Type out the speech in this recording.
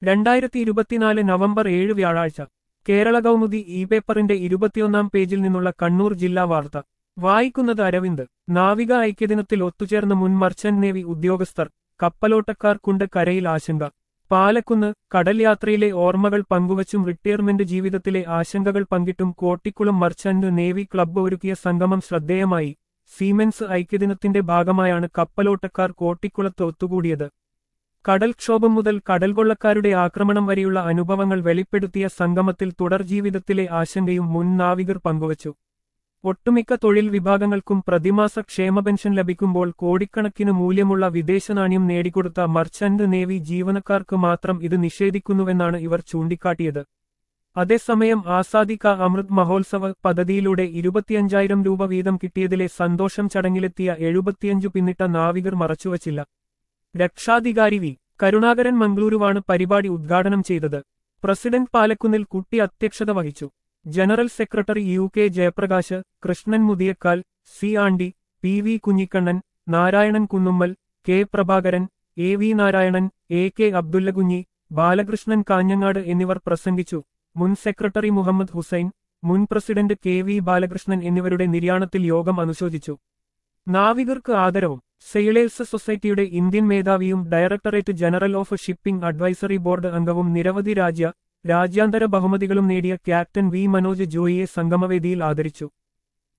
രണ്ടായിരത്തി ഇരുപത്തിനാല് നവംബർ ഏഴ് വ്യാഴാഴ്ച കേരള കൗമുദി ഇ പേപ്പറിന്റെ ഇരുപത്തിയൊന്നാം പേജിൽ നിന്നുള്ള കണ്ണൂർ ജില്ലാ വാർത്ത വായിക്കുന്നത് അരവിന്ദ് നാവിക ഐക്യദിനത്തിൽ ഒത്തുചേർന്ന മുൻ മർച്ചന്റ് നേവി ഉദ്യോഗസ്ഥർ കപ്പലോട്ടക്കാർക്കുണ്ട് കരയിൽ ആശങ്ക പാലക്കുന്ന് കടൽ യാത്രയിലെ ഓർമ്മകൾ പങ്കുവച്ചും റിട്ടയർമെന്റ് ജീവിതത്തിലെ ആശങ്കകൾ പങ്കിട്ടും കോട്ടിക്കുളം മർച്ചന്റ് നേവി ക്ലബ്ബ് ഒരുക്കിയ സംഗമം ശ്രദ്ധേയമായി സീമെൻസ് ഐക്യദിനത്തിന്റെ ഭാഗമായാണ് കപ്പലോട്ടക്കാർ കോട്ടിക്കുളത്ത് ഒത്തുകൂടിയത് കടൽക്ഷോഭം മുതൽ കടൽകൊള്ളക്കാരുടെ ആക്രമണം വരെയുള്ള അനുഭവങ്ങൾ വെളിപ്പെടുത്തിയ സംഗമത്തിൽ തുടർ ജീവിതത്തിലെ ആശങ്കയും മുൻ നാവികർ പങ്കുവച്ചു ഒട്ടുമിക്ക തൊഴിൽ വിഭാഗങ്ങൾക്കും പ്രതിമാസ ക്ഷേമ പെൻഷൻ ലഭിക്കുമ്പോൾ കോടിക്കണക്കിന് മൂല്യമുള്ള വിദേശ നാണ്യം നേടിക്കൊടുത്ത മർച്ചന്റ് നേവി ജീവനക്കാർക്ക് മാത്രം ഇത് നിഷേധിക്കുന്നുവെന്നാണ് ഇവർ ചൂണ്ടിക്കാട്ടിയത് അതേസമയം ആസാദി കാ അമൃത് മഹോത്സവ പദ്ധതിയിലൂടെ ഇരുപത്തിയഞ്ചായിരം രൂപ വീതം കിട്ടിയതിലെ സന്തോഷം ചടങ്ങിലെത്തിയ എഴുപത്തിയഞ്ചു പിന്നിട്ട നാവികർ മറച്ചുവച്ചില്ല രക്ഷാധികാരി വി കരുണാകരൻ മംഗളൂരുവാണ് പരിപാടി ഉദ്ഘാടനം ചെയ്തത് പ്രസിഡന്റ് പാലക്കുന്നിൽ കുട്ടി അധ്യക്ഷത വഹിച്ചു general secretary U K Jayaprakash Krishnan Muthiyakkal C Andi P V Kunhikannan Narayanan Kunnummal K Prabhakaran A V Narayanan A K Abdullakunhi Balakrishnan Kanhangad എന്നിവർ പ്രസംഗിച്ചു മുൻ സെക്രട്ടറി മുഹമ്മദ് ഹുസൈൻ മുൻ പ്രസിഡന്റ് കെ വി ബാലകൃഷ്ണൻ എന്നിവരുടെ നിര്യാണത്തിൽ യോഗം അനുശോചിച്ചു നാവികർക്ക് ആദരവും സെയിലേഴ്സ് സൊസൈറ്റിയുടെ ഇന്ത്യൻ മേധാവിയും directorate general of shipping advisory board അംഗവും നിരവധി രാജ്യ രാജ്യാന്തര ബഹുമതികളും നേടിയ ക്യാപ്റ്റൻ വി മനോജ് ജോയിയെ സംഗമവേദിയിൽ ആദരിച്ചു